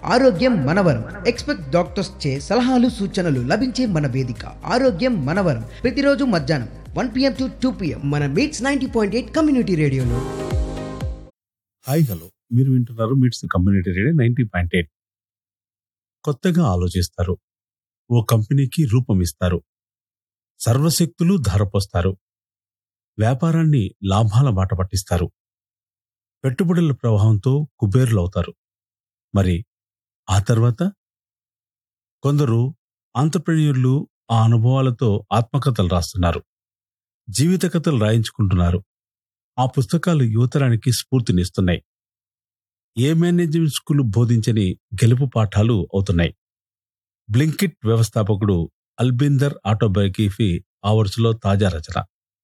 ఆరోగ్యం మనవరం expect doctors చే సలహాలు సూచనలు లభించే మన వేదిక ఆరోగ్యం మనవరం ప్రతిరోజు మధ్యాహ్నం one PM to two PM మన Meets ninety point eight community రేడియోలో హాయ్ హలో మీరు వింటున్నారు Meets community radio ninety point eight కొత్తగా ఆలోచిస్తారు ఓ కంపెనీకి రూపం ఇస్తారు సర్వశక్తులు ధారపోస్తారు వ్యాపారాన్ని లాభాల బాట పట్టిస్తారు పెట్టుబడుల ప్రవాహంతో కుబేరులవుతారు మరి ఆ తర్వాత కొందరు ఆంటర్ప్రెన్యూర్లు ఆ అనుభవాలతో ఆత్మకథలు రాస్తున్నారు జీవిత కథలు రాయించుకుంటున్నారు ఆ పుస్తకాలు యువతరానికి స్ఫూర్తినిస్తున్నాయి ఏ మేనేజ్మెంట్ స్కూల్ బోధించని గెలుపు పాఠాలు అవుతున్నాయి బ్లింకిట్ వ్యవస్థాపకుడు అల్బిందర్ ఆటోబయోగ్రఫీ ఆ వరుసలో తాజా రచన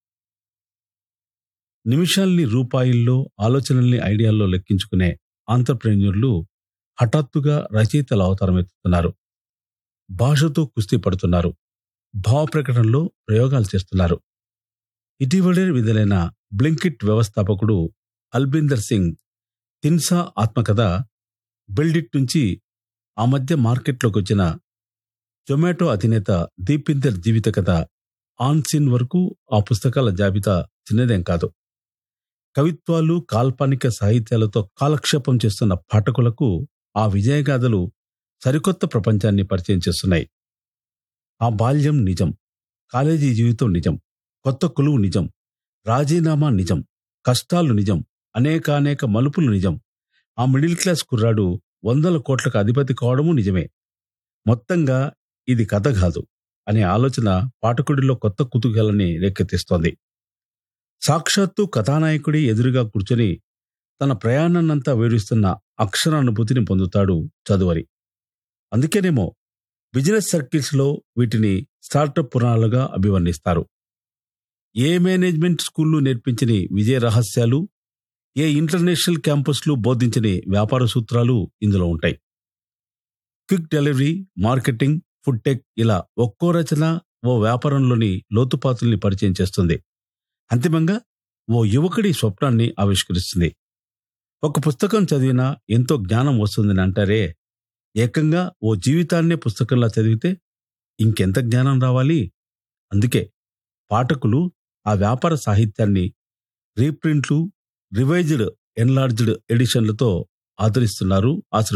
నిమిషాల్ని రూపాయల్లో ఆలోచనల్ని ఐడియాల్లో లెక్కించుకునే ఆంటర్ప్రెన్యూర్లు హఠాత్తుగా రచయితల అవతారం ఎత్తుతున్నారు భాషతో కుస్తీ పడుతున్నారు భావ ప్రకటనలో ప్రయోగాలు చేస్తున్నారు ఇటీవలే విడుదలైన బ్లింకిట్ వ్యవస్థాపకుడు అల్బిందర్ సింగ్ తిన్సా ఆత్మకథ బిల్డిట్ నుంచి ఆ మధ్య మార్కెట్లోకి వచ్చిన జొమాటో అధినేత దీపిందర్ జీవిత కథ ఆన్ సీన్ వరకు ఆ పుస్తకాల జాబితా చిన్నదేం కాదు కవిత్వాలు కాల్పనిక సాహిత్యాలతో కాలక్షేపం చేస్తున్న పాఠకులకు ఆ విజయగాథలు సరికొత్త ప్రపంచాన్ని పరిచయం చేస్తున్నాయి ఆ బాల్యం నిజం కాలేజీ జీవితం నిజం కొత్త కొలువు నిజం రాజీనామా నిజం కష్టాలు నిజం అనేకానేక మలుపులు నిజం ఆ మిడిల్ క్లాస్ కుర్రాడు వందల కోట్లకు అధిపతి కావడము నిజమే మొత్తంగా ఇది కథ కాదు అనే ఆలోచన పాఠకుడిలో కొత్త కుతూహలాన్ని రేకెత్తిస్తోంది సాక్షాత్తు కథానాయకుడి ఎదురుగా కూర్చొని తన ప్రయాణాన్నంతా వేడిస్తున్న అక్షరానుభూతిని పొందుతాడు చదువరి అందుకేనేమో బిజినెస్ సర్కిల్స్లో వీటిని స్టార్టప్ పురాణాలుగా అభివర్ణిస్తారు ఏ మేనేజ్మెంట్ స్కూళ్ళు నేర్పించని విజయ రహస్యాలు ఏ ఇంటర్నేషనల్ క్యాంపస్లు బోధించని వ్యాపార సూత్రాలు ఇందులో ఉంటాయి quick delivery marketing food tech ఇలా ఒక్కో రచన ఓ వ్యాపారంలోని లోతుపాతుల్ని పరిచయం చేస్తుంది అంతిమంగా ఓ యువకుడి స్వప్నాన్ని ఆవిష్కరిస్తుంది ఒక పుస్తకం చదివినా ఎంతో జ్ఞానం వస్తుందని అంటారే ఏకంగా ఓ జీవితాన్నే పుస్తకంలా చదివితే ఇంకెంత జ్ఞానం రావాలి అందుకే పాఠకులు ఆ వ్యాపార సాహిత్యాన్ని రీప్రింట్లు రివైజ్డ్ ఎన్లార్జ్డ్ ఎడిషన్లతో ఆదరిస్తున్నారు ఆశ్ర